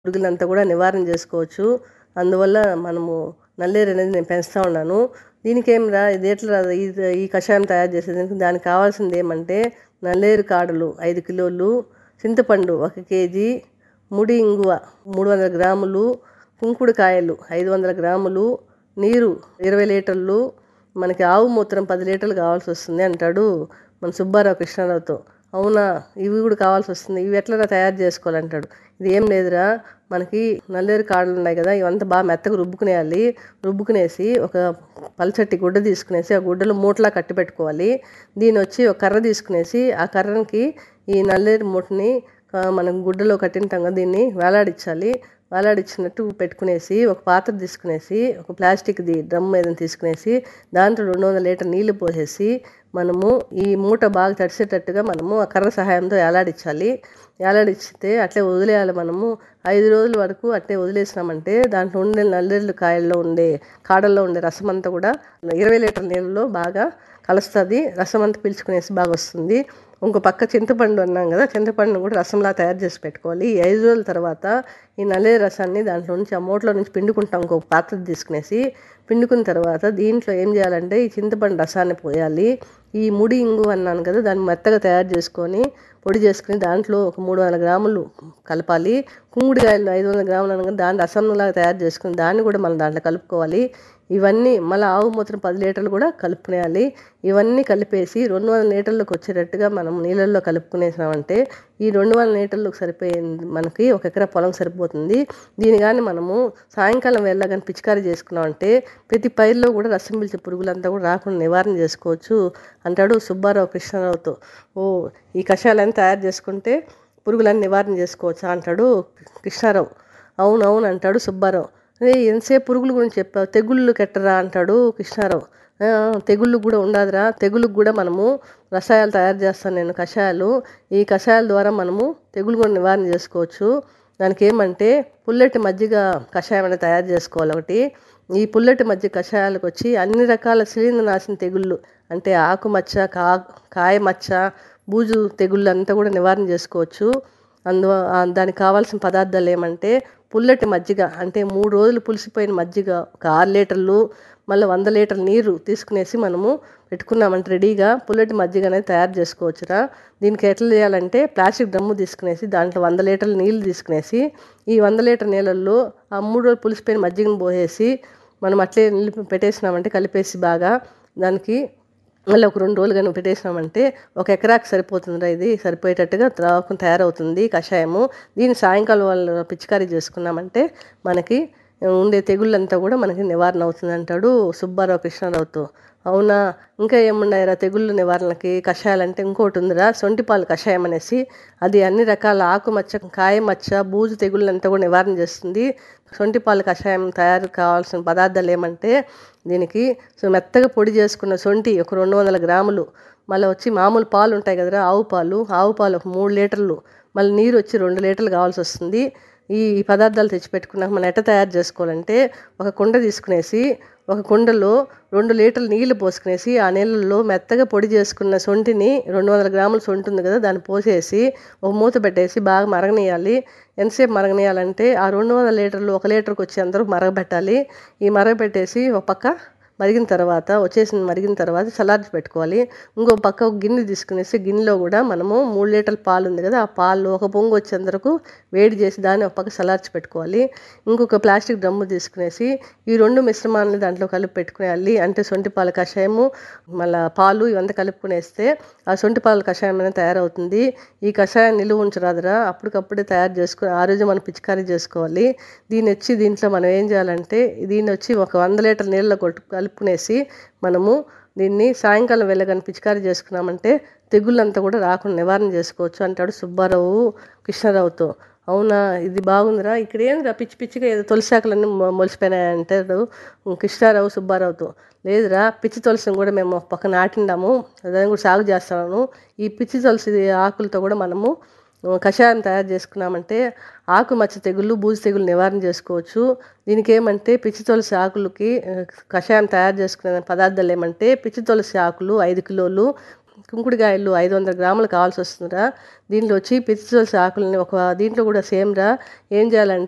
పురుగులంతా కూడా నివారణ చేసుకోవచ్చు అందువల్ల మనము నల్లేరు అనేది నేను పెంచుతూ ఉన్నాను దీనికేం రా ఇది ఎట్లా రా ఈ ఈ కషాయం తయారు చేసేదానికి దానికి కావాల్సింది ఏమంటే నల్లేరు కాడలు ఐదు కిలోలు చింతపండు ఒక కేజీ ముడి ఇంగువ మూడు వందల గ్రాములు కుంకుడుకాయలు ఐదు వందల గ్రాములు నీరు ఇరవై లీటర్లు మనకి ఆవు మూత్రం పది లీటర్లు కావాల్సి వస్తుంది అంటాడు మన సుబ్బారావు కృష్ణారావుతో అవునా ఇవి కూడా కావాల్సి వస్తుంది ఇవి ఎట్లా తయారు చేసుకోవాలంటాడు ఇది ఏం లేదురా మనకి నల్లేరు కాడలు ఉన్నాయి కదా ఇవంతా బాగా మెత్తగా రుబ్బుకునేయాలి రుబ్బుకునేసి ఒక పలచట్టి గుడ్డ తీసుకునేసి ఆ గుడ్డలో మూటలా కట్టి పెట్టుకోవాలి దీని వచ్చి ఒక కర్ర తీసుకునేసి ఆ కర్రకి ఈ నల్లేరు మూటని ఆ, మనం గుడ్డలో కట్టింటాం కదా దీన్ని వేలాడించాలి వేలాడించినట్టు పెట్టుకునేసి ఒక పాత్ర తీసుకునేసి ఒక ప్లాస్టిక్ది డ్రమ్ ఏదైనా తీసుకునేసి దాంట్లో రెండు వందల లీటర్ నీళ్లు పోసేసి మనము ఈ మూట బాగా తడిసేటట్టుగా మనము ఆ కర్ర సహాయంతో వేలాడించాలి వేలాడిచ్చితే అట్లే వదిలేయాలి మనము ఐదు రోజుల వరకు అట్లే వదిలేసినామంటే దాంట్లో ఉండే నల్లేళ్ళు కాయల్లో ఉండే కాడల్లో ఉండే రసం అంతా కూడా ఇరవై లీటర్ నీళ్ళలో బాగా కలుస్తుంది రసం అంతా పీల్చుకునేసి బాగా వస్తుంది ఇంకో పక్క చింతపండు అన్నాం కదా చింతపండును కూడా రసంలా తయారు చేసి పెట్టుకోవాలి ఈ ఐదు రోజుల తర్వాత ఈ నల్లే రసాన్ని దాంట్లో నుంచి ఆ మూటలో నుంచి పిండుకుంటాం ఇంకో పాత్ర తీసుకునేసి పిండుకున్న తర్వాత దీంట్లో ఏం చేయాలంటే ఈ చింతపండు రసాన్ని పోయాలి ఈ ముడి ఇంగు అన్నాను కదా దాన్ని మెత్తగా తయారు చేసుకొని పొడి చేసుకుని దాంట్లో ఒక మూడు వందల గ్రాములు కలపాలి కుంగుడికాయలు ఐదు వందల గ్రాములు అనగా దాని రసంలాగా తయారు చేసుకుని దాన్ని కూడా మనం దాంట్లో కలుపుకోవాలి ఇవన్నీ మళ్ళీ ఆవు మూత్రం పది లీటర్లు కూడా కలుపుకునేయాలి ఇవన్నీ కలిపేసి రెండు వందల లీటర్లకు వచ్చేటట్టుగా మనం నీళ్ళల్లో కలుపుకునేసామంటే ఈ రెండు వందల లీటర్లకు సరిపోయే మనకి ఒక ఎకరా పొలం సరిపోతుంది దీని కానీ మనము సాయంకాలం వేళ కానీ పిచికారీ చేసుకున్నామంటే ప్రతి పైరులో కూడా రసం పీల్చే పురుగులంతా కూడా రాకుండా నివారణ చేసుకోవచ్చు అంటాడు సుబ్బారావు కృష్ణారావుతో ఓ ఈ కషాయాలన్నీ తయారు చేసుకుంటే పురుగులన్నీ నివారణ చేసుకోవచ్చా అంటాడు కృష్ణారావు అవును అవును అంటాడు సుబ్బారావు రే ఎంతసేపు పురుగుల గురించి చెప్పావు తెగుళ్ళు కెట్టరా అంటాడు కృష్ణారావు "ఆ, తెగుళ్ళు కూడా ఉండదురా తెగుళ్ళకు కూడా మనము రసాయనాలు తయారు చేస్తాను నేను కషాయాలు ఈ కషాయాల ద్వారా మనము తెగులు కూడా నివారణ చేసుకోవచ్చు దానికి ఏమంటే పుల్లటి మజ్జిగ కషాయం అనేది తయారు చేసుకోవాలి ఒకటి ఈ పుల్లటి మజ్జిగ కషాయాలకు వచ్చి అన్ని రకాల శిలీంద్రనాశన తెగుళ్ళు అంటే ఆకుమచ్చ కా కాయ మచ్చ బూజు తెగుళ్ళు అంతా కూడా నివారణ చేసుకోవచ్చు అందు ఆ దానికి కావాల్సిన పదార్థాలు ఏమంటే పుల్లటి మజ్జిగ అంటే మూడు రోజులు పులిసిపోయిన మజ్జిగ ఒక ఆరు లీటర్లు మళ్ళీ వంద లీటర్ నీరు తీసుకునేసి మనము పెట్టుకున్నామంటే రెడీగా పుల్లటి మజ్జిగ అనేది తయారు చేసుకోవచ్చురా దీనికి ఎట్లా చేయాలంటే ప్లాస్టిక్ డ్రమ్ము తీసుకునేసి దాంట్లో వంద లీటర్ల నీళ్ళు తీసుకునేసి ఈ వంద లీటర్ నీళ్ళల్లో ఆ మూడు రోజులు పులిసిపోయిన మజ్జిగను పోసేసి మనం అట్లే నిలిపి పెట్టేసినామంటే కలిపేసి బాగా దానికి మళ్ళీ ఒక రెండు రోజులు కానీ పెట్టేసినామంటే ఒక ఎకరాకి సరిపోతుందిరా ఇది సరిపోయేటట్టుగా ద్రావకం తయారవుతుంది కషాయము దీన్ని సాయంకాలం వాళ్ళు పిచికారీ చేసుకున్నామంటే మనకి ఉండే తెగుళ్ళంతా కూడా మనకి నివారణ అవుతుంది అంటాడు సుబ్బారావు కృష్ణారావుతో అవునా ఇంకా ఏమున్నాయిరా తెగుళ్ళు నివారణకి కషాయాలు అంటే ఇంకోటి ఉందిరా సొంటిపాలు కషాయం అనేసి అది అన్ని రకాల ఆకుమచ్చ కాయ మచ్చ బూజు తెగుళ్ళంతా కూడా నివారణ చేస్తుంది సొంటిపాలు కషాయం తయారు కావాల్సిన పదార్థాలు ఏమంటే దీనికి సో మెత్తగా పొడి చేసుకున్న సొంటి ఒక రెండు వందల గ్రాములు మళ్ళీ వచ్చి మామూలు పాలు ఉంటాయి కదరా ఆవు పాలు ఆవు పాలు ఒక మూడు లీటర్లు మళ్ళీ నీరు వచ్చి రెండు లీటర్లు కావాల్సి వస్తుంది ఈ ఈ పదార్థాలు తెచ్చిపెట్టుకున్నాక మనం ఎట్ట తయారు చేసుకోవాలంటే ఒక కుండ తీసుకునేసి ఒక కుండలో రెండు లీటర్లు నీళ్లు పోసుకునేసి ఆ నీళ్ళల్లో మెత్తగా పొడి చేసుకున్న సొంటిని రెండు వందల గ్రాముల సొంటి ఉంది కదా దాన్ని పోసేసి ఒక మూత పెట్టేసి బాగా మరగనీయాలి ఎంతసేపు మరగనీయాలంటే ఆ రెండు వందల లీటర్లు ఒక లీటర్కి వచ్చేంతవరకు మరగబెట్టాలి ఈ మరగబెట్టేసి ఒక పక్క మరిగిన తర్వాత వచ్చేసిన మరిగిన తర్వాత చల్లార్చి పెట్టుకోవాలి ఇంకో పక్క ఒక గిన్నె తీసుకునేసి గిన్నెలో కూడా మనము మూడు లీటర్ల పాలు ఉంది కదా ఆ పాలు ఒక పొంగు వచ్చేంత వరకు వేడి చేసి దాన్ని ఒక పక్క చల్లార్చి పెట్టుకోవాలి ఇంకొక ప్లాస్టిక్ డ్రమ్ము తీసుకునేసి ఈ రెండు మిశ్రమాలని దాంట్లో కలిపి పెట్టుకునేయాలి అంటే సొంటి పాల కషాయము మళ్ళీ పాలు ఇవంతా కలుపుకునేస్తే ఆ సొంటి పాల కషాయం అనేది తయారవుతుంది ఈ కషాయం నిలువ ఉంచరాదురా అప్పటికప్పుడే తయారు చేసుకుని ఆ రోజు మనం పిచికారీ చేసుకోవాలి దీన్ని వచ్చి దీంట్లో మనం ఏం చేయాలంటే దీన్ని వచ్చి ఒక వంద లీటర్ నీళ్ళలో కొట్టు కలుపుకునేసి మనము దీన్ని సాయంకాలం వెళ్ళగానే పిచికారీ చేసుకున్నామంటే తెగుళ్ళంతా కూడా రాకుండా నివారణ చేసుకోవచ్చు అంటాడు సుబ్బారావు కృష్ణారావుతో అవునా ఇది బాగుందిరా ఇక్కడ ఏందిరా పిచ్చి పిచ్చిగా ఏదో తులసాకులన్నీ మొ- మొలిసిపోయినాయి అంటాడు కృష్ణారావు సుబ్బారావుతో లేదురా పిచ్చి తులసిని కూడా మేము ఒక పక్క నాటిండాము దాన్ని కూడా సాగు చేస్తున్నాను ఈ పిచ్చి తులసి ఆకులతో కూడా మనము ఆ, కషాయం తయారు చేసుకున్నామంటే ఆకు మచ్చ తెగుళ్ళు బూజు తెగులు నివారణ చేసుకోవచ్చు దీనికి ఏమంటే పిచ్చి తులసి ఆకులకి ఆ, కషాయం తయారు చేసుకునే పదార్థాలు ఏమంటే పిచ్చి తులసి ఆకులు ఐదు కిలోలు కుంకుడుకాయలు ఐదు వందల గ్రాములు కావాల్సి వస్తుందిరా దీంట్లో వచ్చి పిచ్చి తులసి ఆకులని ఒక దీంట్లో కూడా సేమ్ రా ఏం చేయాలంటే